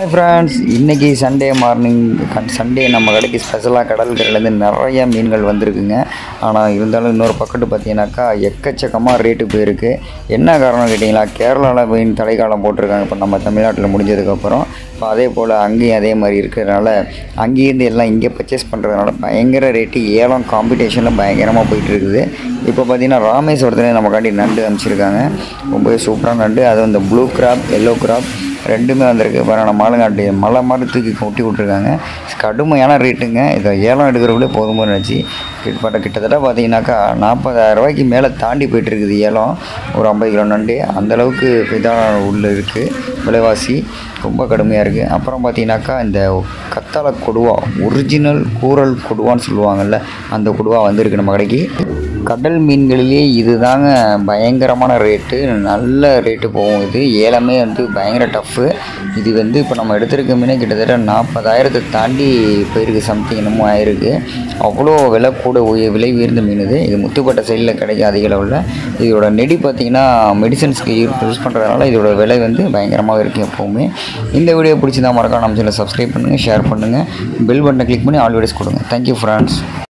friends இன்றைக்கி Sunday morning Sunday நம்ம கடைக்கு ஸ்பெஷலாக கடல் கரையிலேருந்து நிறைய மீன்கள் வந்திருக்குங்க ஆனால் இருந்தாலும் இன்னொரு பக்கத்து பார்த்தீங்கன்னாக்கா எக்கச்சக்கமாக ரேட்டு போயிருக்கு என்ன காரணம் கேட்டிங்களா கேரளாவில் மீன் தடைக்காலம் போட்டிருக்காங்க இப்போ நம்ம தமிழ்நாட்டில் முடிஞ்சதுக்கப்புறம் இப்போ அதே போல் அங்கேயும் அதே மாதிரி இருக்கிறதுனால அங்கேருந்து எல்லாம் இங்கே பர்ச்சேஸ் பண்ணுறதுனால பயங்கர ரேட்டு ஏலம் காம்படிஷனில் பயங்கரமாக போயிட்டு இருக்குது இப்போ பார்த்தீங்கன்னா ராமேஸ்வரத்துலேயே நமக்காண்டி நண்டு அனுப்பிச்சிருக்காங்க ரொம்பவே சூப்பரான நண்டு அதுவும் இந்த ப்ளூ கிராப் எல்லோ கிராப் ரெண்டுமே வந்திருக்கு பாருங்க மாலுங்காட்டி மலை மாதிரி தூக்கி கொட்டி விட்ருக்காங்க கடுமையான ரேட்டுங்க இதை ஏலம் எடுக்கிறவங்களே போதும்போது நினச்சி கிட்டத்தட்ட கிட்டத்தட்ட பார்த்தீங்கன்னாக்கா நாற்பதாயிரம் ரூபாய்க்கு மேலே தாண்டி போயிட்டு இருக்குது ஏலம் ஒரு ஐம்பது கிலோ நண்டு அந்தளவுக்கு இதாக உள்ள இருக்குது விலைவாசி ரொம்ப கடுமையாக இருக்குது அப்புறம் பார்த்தீங்கன்னாக்கா இந்த கத்தாழை கொடுவா ஒரிஜினல் கூரல் கொடுவான்னு சொல்லுவாங்கள்ல அந்த கொடுவா வந்திருக்கு நம்ம கடைக்கு கடல் மீன்களிலே இது தாங்க பயங்கரமான ரேட்டு நல்ல ரேட்டு போகும் இது ஏலமே வந்து பயங்கர டஃப்பு இது வந்து இப்போ நம்ம எடுத்திருக்க மீனே கிட்டத்தட்ட நாற்பதாயிரத்தை தாண்டி போயிருக்கு சம்திங் என்னமோ ஆயிருக்கு அவ்வளோ விலை கூட உய- விலை உயர்ந்த மீன் இது இது முத்துப்பட்ட சைடில் கிடைக்கும் அதிக அளவில் இதோட நெடி பார்த்திங்கன்னா மெடிசன்ஸ்க்கு யூஸ் பண்ணுறதுனால இதோட விலை வந்து பயங்கரமாக இருக்கும் எப்போவுமே இந்த வீடியோ பிடிச்சிருந்தா மறக்காம நம்ம சேனலை சப்ஸ்கிரைப் பண்ணுங்கள் ஷேர் பண்ணுங்கள் பெல் பட்டனை கிளிக் பண்ணி ஆல் வீடியோஸ் கொடுங்க தேங்க்யூ ஃப்ரெண்ட்ஸ்